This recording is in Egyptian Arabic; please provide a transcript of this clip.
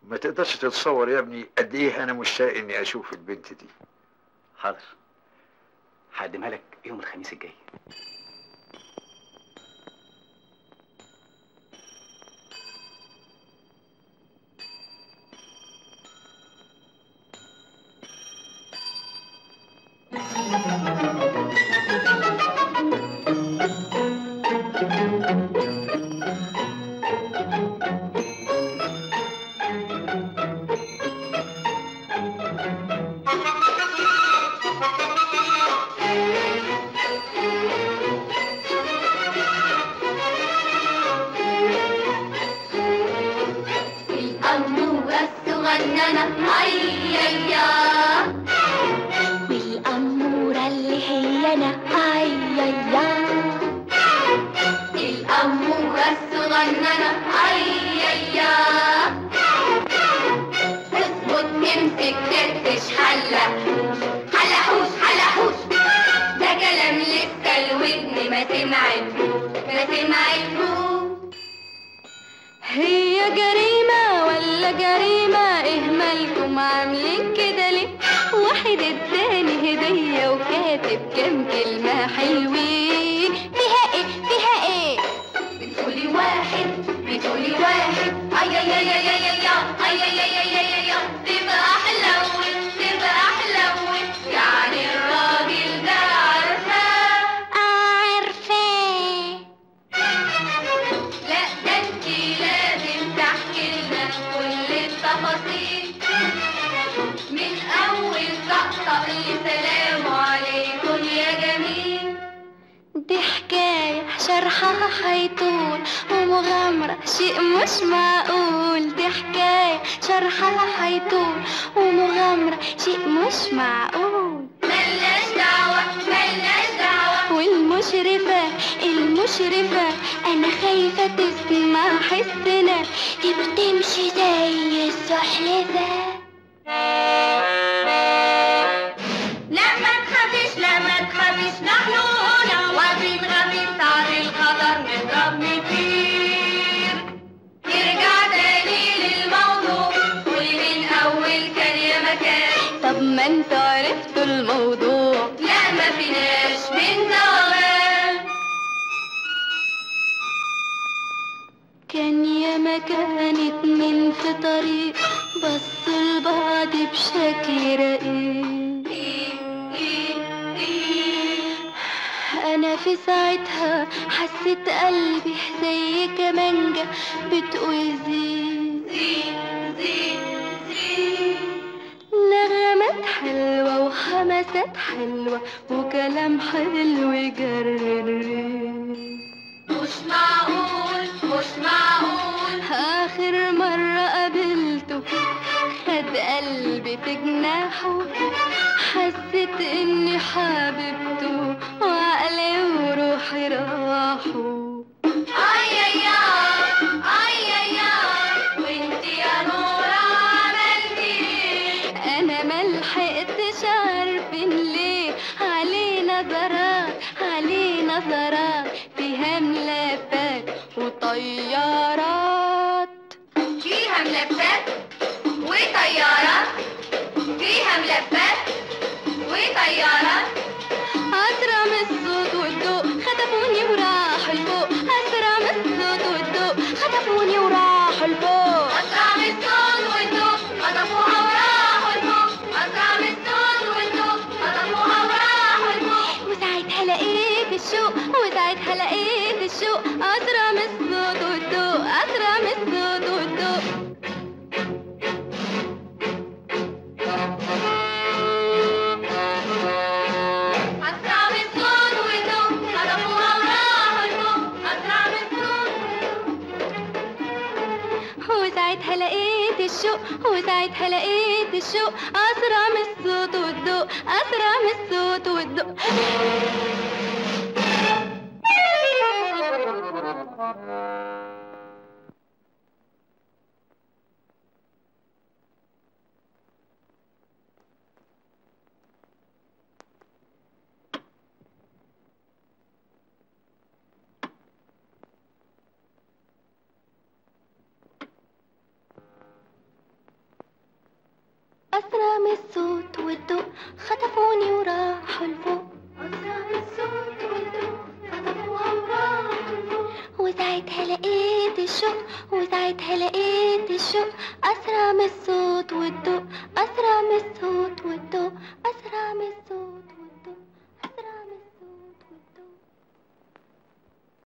ما تقدرش تتصور يا ابني قد ايه انا مشتاق اني اشوف البنت دي حاضر هقدمها لك يوم الخميس الجاي الأمورة الصغننة عيايا والأمورة اللي هي أنا عيايا الأمورة الصغننة عيايا اظبط امسك تفتش حلة حلحوش حلحوش ده كلام لسه الودن ما سمعتهوش ما سمعتهوش هي جريمة ولا جريمة ايه مالكم عاملين كده ليه واحد اداني هدية وكاتب كام كلمة حلوين فيها ايه فيها ايه بتقولي واحد بتقولي واحد اي اي اي اي اي اي اي اي اي اي اي تبقى حلوة تبقى حلوة يعني الراجل ده عارفاه عارفاه لا ده انتي لازم تحكي لنا كل التفاصيل من اول طقطق لسلام عليكم يا جميل دي حكاية شرحها هيطول ومغامرة شيء مش معقول دي حكاية شرحها هيطول ومغامرة شيء مش معقول ملناش دعوة ملناش دعوة والمشرفة المشرفة أنا خايفة تسمع حسنا دي بتمشي زي السحلفة لا ما تخافيش لا ما تخافيش نحن هنا واقفين غفير ساعة الخطر نضرب نطير نرجع تاني للموضوع واللي من أول كان يا مكان طب ما انتوا عرفتوا الموضوع لا ما فيناش من زوال كان يا مكان اتنين في طريق بصوا لبعض بشكل رقيق انا في ساعتها حسيت قلبي زي كمانجة بتقول زين نغمات حلوة وحماسات حلوة وكلام حلو يجرر مش معقول مش معقول آخر مرة قابلته خد قلبي في جناحه حسيت إني حبيبته وعقلي وروحي راحوا اي اي اي اي وانت يا نورة عملتي ايه أنا ملحقتش عارفين ليه عليه نظرات عليه نظرات فيها ملفات وطيارات فيها ملفات وطيارات فيها ملفات وطيارات أسرع من الصوت والضوء خطفوني وراحوا لفوق أسرع من الصوت والضوء خطفوني وراحوا لفوق أسرع من الصوت والضوء خطفوها وراحوا لفوق أسرع من الصوت والضوء خطفوها وراحوا لفوق وساعتها لقيت الشوق وساعتها لقيت الشوق أسرع من الصوت والضوء أسرع من الصوت والضوء أسرع من الصوت والضوء خطفوها وراحوا لفوق أسرع من الصوت وساعتها لقيت الشوق وساعتها لقيت الشوق أسرع من الصوت والضوء أسرع من الصوت والضوء والضوء خطفوني وراحوا لفوق أسرع من الصوت والضوء خطفوها وراحوا لفوق وساعتها لقيت الشوق وساعتها لقيت الشوق أسرع من الصوت والضوء أسرع من الصوت